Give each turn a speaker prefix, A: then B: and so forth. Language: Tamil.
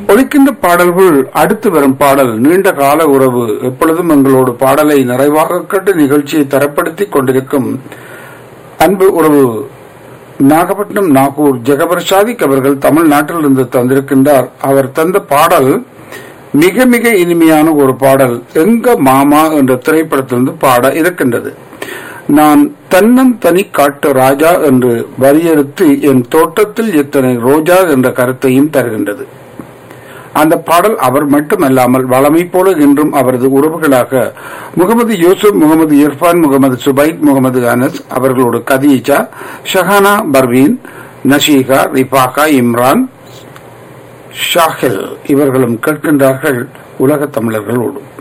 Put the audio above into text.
A: ஒழிக்கின்ற பாடல்கள் அடுத்து வரும் பாடல் நீண்ட கால உறவு எப்பொழுதும் எங்களோடு பாடலை நிறைவாக கண்டு நிகழ்ச்சியை தரப்படுத்திக் கொண்டிருக்கும் அன்பு உறவு நாகப்பட்டினம் நாகூர் ஜெகபர் சாதிக் அவர்கள் தமிழ்நாட்டிலிருந்து தந்திருக்கின்றார் அவர் தந்த பாடல் மிக மிக இனிமையான ஒரு பாடல் எங்க மாமா என்ற திரைப்படத்திலிருந்து பாட இருக்கின்றது நான் தன்னன் தனி காட்டு ராஜா என்று வரியெடுத்து என் தோட்டத்தில் எத்தனை ரோஜா என்ற கருத்தையும் தருகின்றது அந்த பாடல் அவர் மட்டுமல்லாமல் வளமை போல இன்றும் அவரது உறவுகளாக முகமது யூசுப் முகமது இர்ஃபான் முகமது சுபைத் முகமது அனஸ் அவர்களோடு கதீஜா ஷஹானா பர்வீன் நஷீகா ரிபாகா இம்ரான் ஷாஹில் இவர்களும் கேட்கின்றார்கள் உலக தமிழர்களோடு